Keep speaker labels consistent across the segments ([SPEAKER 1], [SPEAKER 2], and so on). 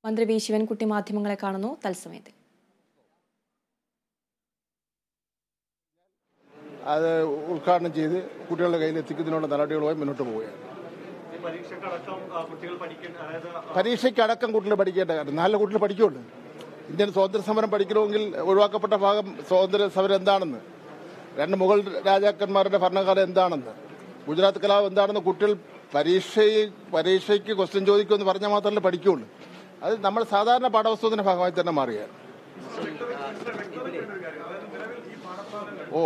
[SPEAKER 1] മന്ത്രി വി ശിവൻകുട്ടി മാധ്യമങ്ങളെ കാണുന്നു തത്സമയത്തിൽ
[SPEAKER 2] അത് ഉദ്ഘാടനം ചെയ്ത് കുട്ടികളുടെ കയ്യിൽ എത്തിക്കുന്നതിനുള്ള നടപടികളുമായി മുന്നോട്ട് പോവുകയാണ്
[SPEAKER 3] ഈ പരീക്ഷക്കടക്കം ആ, കുട്ടികൾ പഠിക്കുന്ന അതായത്
[SPEAKER 2] പരീക്ഷയ്ക്കടക്കം കുട്ടികൾ പഠിക്കേണ്ട കാര്യം നല്ല കുട്ടികൾ പഠിക്കുള്ളൂ ഇന്ത്യൻ സ്വാതന്ത്ര്യ സമരം പഠിക്കണമെങ്കിൽ ഒഴിവാക്കപ്പെട്ട ഭാഗം സ്വാതന്ത്ര്യ സമരം എന്താണെന്ന് രണ്ട് മുഗൾ രാജാക്കന്മാരുടെ ഭരണകാലം എന്താണെന്ന് ഗുജറാത്ത് കലാപം എന്താണെന്ന് കുട്ടികൾ പരീക്ഷയിൽ പരീക്ഷയ്ക്ക് ക്വസ്റ്റ്യൻ ചോദിക്കുമെന്ന് പറഞ്ഞാൽ മാത്രമല്ലേ പഠിക്കുകയുള്ളൂ അത് നമ്മൾ സാധാരണ പാഠപുസ്തകത്തിന്റെ ഭാഗമായി തന്നെ മാറുകയാണ് ഓ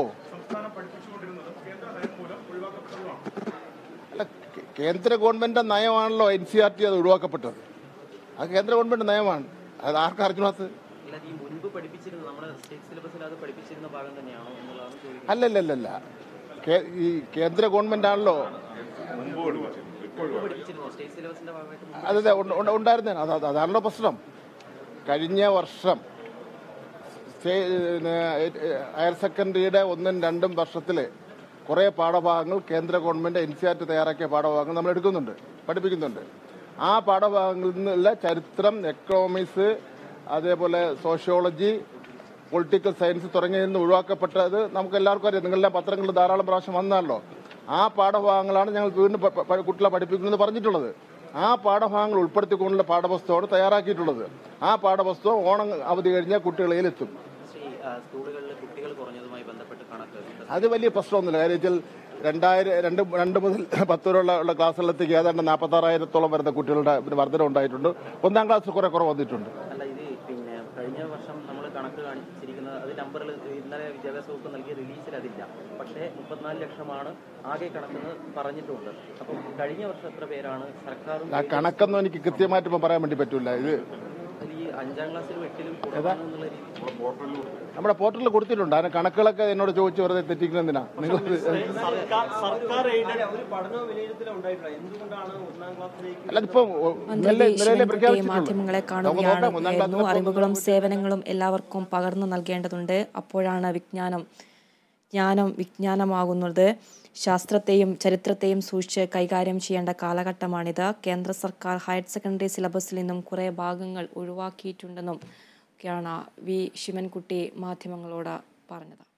[SPEAKER 2] അല്ല കേ- കേന്ദ്ര ഗവൺമെന്റ് നയമാണല്ലോ എൻ സി ആർ ടി അത് ഒഴിവാക്കപ്പെട്ടത് അത് കേന്ദ്ര ഗവൺമെന്റ് നയമാണ് അത് ആർക്കും അറിഞ്ഞാത്ത
[SPEAKER 4] അല്ലാതെ ഈ മുൻപ് പഠിപ്പിച്ചിരുന്ന നമ്മുടെ സ്റ്റേറ്റ് സിലബസിൽ അത് പഠിപ്പിച്ചിരുന്ന ഭാഗം തന്നെയാണോ എന്നുള്ളതാണ് ചോദിക്കുന്നത്
[SPEAKER 2] അല്ലല്ലല്ല കേ- ഈ കേന്ദ്ര ഗവൺമെന്റ് ആണല്ലോ
[SPEAKER 4] മുൻപ് പഠിപ്പിച്ചിരുന്നോ സ്റ്റേറ്റ് സിലബസിന്റെ ഭാഗമായിട്ട് മുൻപ്
[SPEAKER 2] അതെ അതെ ഉണ്ട്- ഉണ്ട്- ഉണ്ടായിരുന്നേ അത് അത് അതാണല്ലോ പ്രശ്നം കഴിഞ്ഞ വർഷം സ്റ്റേ- പിന്നെ, ഹയർ സെക്കൻഡറിയുടെ ഒന്നും രണ്ടും വർഷത്തിൽ കുറേ പാഠഭാഗങ്ങൾ കേന്ദ്ര government N C R T തയ്യാറാക്കിയ പാഠഭാഗങ്ങൾ നമ്മൾ എടുക്കുന്നുണ്ട് പഠിപ്പിക്കുന്നുണ്ട് ആ പാഠഭാഗങ്ങളിൽ നിന്നുള്ള ചരിത്രം എക്കണോമിക്സ് അതേപോലെ സോഷ്യോളജി പൊളിറ്റിക്കൽ സയൻസ് തുടങ്ങിയതിൽ നിന്ന് ഒഴിവാക്കപ്പെട്ടത് നമുക്ക് എല്ലാവർക്കും അറിയാം നിങ്ങളുടെ പത്രങ്ങളിൽ ധാരാളം പ്രാവശ്യം വന്നാണല്ലോ ആ പാഠഭാഗങ്ങളാണ് ഞങ്ങൾ വീണ്ടും പ- പ- കുട്ടികളെ പഠിപ്പിക്കുന്നത് പറഞ്ഞിട്ടുള്ളത് ആ പാഠഭാഗങ്ങൾ ഉൾപ്പെടുത്തിക്കൊണ്ടുള്ള പാഠപുസ്തകമാണ് തയ്യാറാക്കിയിട്ടുള്ളത് ആ പാഠപുസ്തകം ഓണം അവധി കഴിഞ്ഞാൽ കുട്ടികളിലെത്തും
[SPEAKER 4] ശ്രീ ആ, സ്കൂളുകളിൽ കുട്ടികൾ കുറഞ്ഞതുമായി ബന്ധപ്പെട്ട് കണക്ക്
[SPEAKER 2] അത് വലിയ പ്രശ്നമൊന്നുമില്ല കാര്യം വെച്ചാൽ രണ്ടായിരം രണ്ട് രണ്ട് മുതൽ പത്ത് വരെയുള്ള ഉള്ള ക്ലാസ്സുകളിലേക്ക് ഏതാണ്ട് നാൽപ്പത്തി ആറായിരത്തോളം വരുന്ന കുട്ടികളുടെ ഒരു വർധന ഉണ്ടായിട്ടുണ്ട് ഒന്നാം ക്ലാസ് കുറെ കുറവ് വന്നിട്ടുണ്ട്
[SPEAKER 4] അല്ല ഇത് പിന്നെ കഴിഞ്ഞ വർഷം നമ്മൾ കണക്ക് കാണിച്ചിരിക്കുന്നത് അത് നമ്പറിൽ ഇന്നലെ വിദ്യാഭ്യാസ വകുപ്പ് നൽകിയ റിലീസിൽ അതില്ല പക്ഷേ മുപ്പത്തിനാല് ലക്ഷമാണ് ആകെ കണക്കെന്ന് പറഞ്ഞിട്ടുണ്ട് അപ്പം കഴിഞ്ഞ വർഷം എത്ര പേരാണ് സർക്കാരും
[SPEAKER 2] ആ കണക്കൊന്നും എനിക്ക് കൃത്യമായിട്ട് ഇപ്പം പറയാൻ വേണ്ടി പറ്റില്ല ഇത്
[SPEAKER 4] അതിൽ ഈ അഞ്ചാം ക്ലാസ്സിലും എട്ടിലും കുറവാണ് എന്നുള്ള രീതി
[SPEAKER 2] നമ്മുടെ പോർട്ടലിൽ കൊടുത്തിട്ടുണ്ട് അതിന് കണക്കുകളൊക്കെ എന്നോട് ചോദിച്ചു വെറുതെ തെറ്റിക്കുന്നതിനാ നിങ്ങൾ
[SPEAKER 3] സർക്കാർ സർക്കാർ എയ്ഡഡ്
[SPEAKER 4] ഒരു പഠന വിലയിരുത്തൽ ഉണ്ടായിട്ടില്ല എന്തുകൊണ്ടാണ് ഒന്നാം ക്ലാസ്സിലേക്ക്
[SPEAKER 2] അല്ല ഇപ്പം
[SPEAKER 1] മന്ത്രി
[SPEAKER 2] ഇന്നലെ
[SPEAKER 1] വി
[SPEAKER 2] ഇന്നലെ
[SPEAKER 1] ശിവൻകുട്ടി
[SPEAKER 2] പ്രഖ്യാപിച്ചിട്ടുള്ളൂ
[SPEAKER 1] മാധ്യമങ്ങളെ
[SPEAKER 2] നമുക്ക് നോക്കാം ഒന്നാം
[SPEAKER 1] കാണുകയായിരുന്നു
[SPEAKER 2] ക്ലാസ്സിലെ
[SPEAKER 1] അറിവുകളും സേവനങ്ങളും എല്ലാവർക്കും പകർന്നു നൽകേണ്ടതുണ്ട് അപ്പോഴാണ് വിജ്ഞാനം ജ്ഞാനം വിജ്ഞാനമാകുന്നത് ശാസ്ത്രത്തെയും ചരിത്രത്തെയും സൂക്ഷിച്ച് കൈകാര്യം ചെയ്യേണ്ട കാലഘട്ടമാണിത് കേന്ദ്ര സർക്കാർ ഹയർ സെക്കൻഡറി സിലബസിൽ നിന്നും കുറേ ഭാഗങ്ങൾ ഒഴിവാക്കിയിട്ടുണ്ടെന്നും ഒക്കെയാണ് വി ശിവൻകുട്ടി മാധ്യമങ്ങളോട് പറഞ്ഞത്